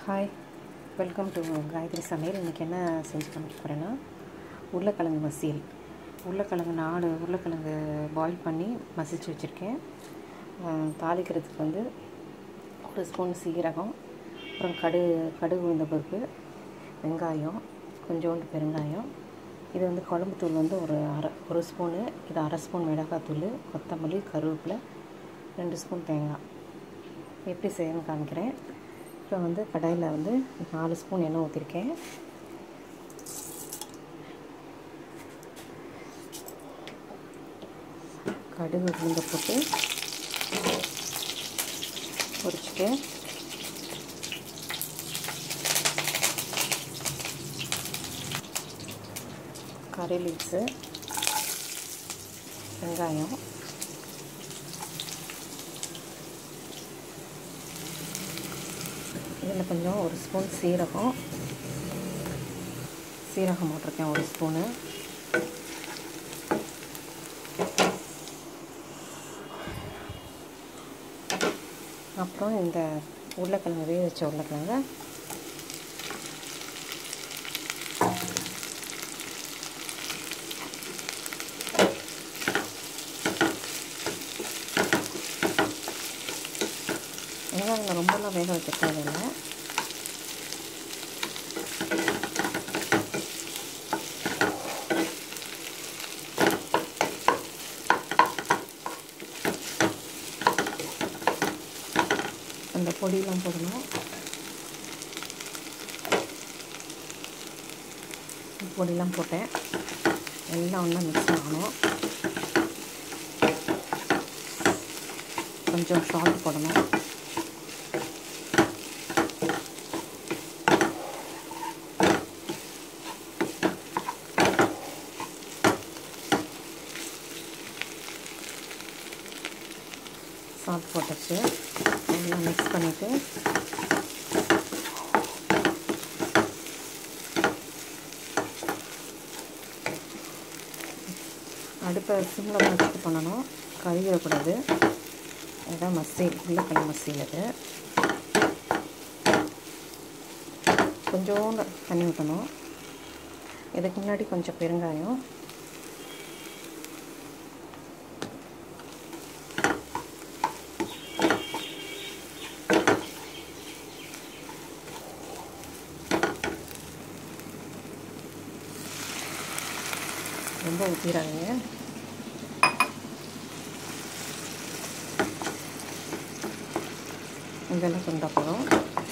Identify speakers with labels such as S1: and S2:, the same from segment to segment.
S1: hi welcome to Gayatri சமையல் இன்றைக்கி என்ன செஞ்சு காமிக்க போகிறேன்னா உருளைக்கிழங்கு மசியல் உருளைக்கிழங்கு நாலு உருளைக்கிழங்கு பாயில் பண்ணி மசிச்சு வச்சுருக்கேன் அஹ் தாளிக்கிறதுக்கு வந்து ஒரு ஸ்பூன் சீரகம் அப்புறம் கடு கடுகு உளுந்த பருப்பு வெங்காயம் கொஞ்சோண்டு பெருங்காயம் இது வந்து குழம்பு தூள் வந்து ஒரு அரை ஒரு ஸ்பூனு இது அரை ஸ்பூன் மிளகாத்தூள் கொத்தமல்லி கருவேப்பிலை ரெண்டு ஸ்பூன் தேங்காய் எப்படி செய்யணும்னு காமிக்கிறேன் இப்போ வந்து கடாயில் வந்து நாலு ஸ்பூன் எண்ணெய் ஊற்றிருக்கேன் கடுகு உளுந்த போட்டு பொரிச்சிட்டு கறி லீவ்ஸு வெங்காயம் இதில் கொஞ்சம் ஒரு ஸ்பூன் சீரகம் சீரகம் போட்டிருக்கேன் ஒரு ஸ்பூனு அப்புறம் இந்த உருளைக்கிழங்கு வேக வச்ச உருளைக்கிழங்க வெங்காயம் ரொம்பலாம் வேக வைக்க தேவையில்லை அந்த பொடியெலாம் போடணும் பொடியெலாம் போட்டேன் எல்லாம் ஒன்றா மிக்ஸ் ஆகணும் கொஞ்சம் சால்ட் போடணும் சால்ட் போட்டுச்சு எல்லாம் மிக்ஸ் பண்ணிவிட்டு அடுப்பை சிம்மில் வச்சுட்டு பண்ணணும் கழுவிடக்கூடாது இதுதான் மசில் உருளைக்கிழங்கு மசில் இது கொஞ்சோண்டு தண்ணி ஊற்றணும் இதுக்கு முன்னாடி கொஞ்சம் பெருங்காயம் ரொம்ப ஊற்றிடாதீங்க இதெல்லாம் கொண்டா போதும்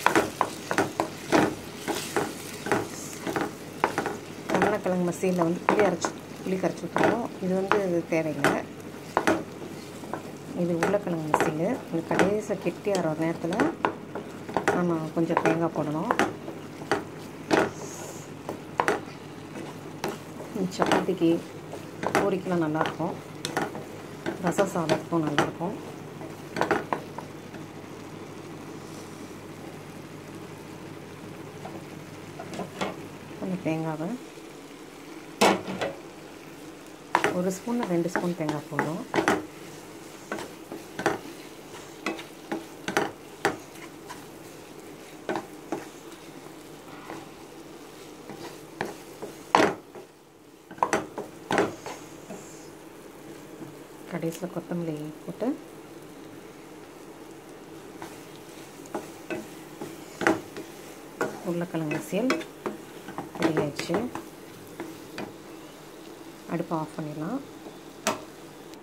S1: கருணக்கிழங்கு மசியில் வந்து புளி அரைச்சி புளி கரைச்சி ஊற்றுறோம் இது வந்து தேவையில்லை இது உருளைக்கிழங்கு மசில் இந்த கடைசி கெட்டி ஆகிற நேரத்தில் நம்ம கொஞ்சம் தேங்காய் போடணும் சப்பாத்திக்கு பூரிக்கெலாம் நல்லாயிருக்கும் ரச சாதத்துக்கும் நல்லாயிருக்கும் கொஞ்சம் தேங்காவை ஒரு ஸ்பூன் ரெண்டு ஸ்பூன் தேங்காய் போடும் கடைசியில் கொத்தமல்லி போட்டு உருளைக்கிழங்கு மசியல் ரெடி ஆயிடுச்சு அடுப்பை ஆஃப் பண்ணிடலாம்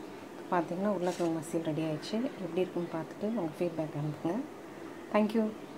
S1: பார்த்தீங்கன்னா உருளைக்கிழங்கு மசியல் ரெடி ஆயிடுச்சு எப்படி இருக்குன்னு பார்த்துட்டு உங்கள் ஃபீட்பேக் அனுப்புங்க தேங்க்யூ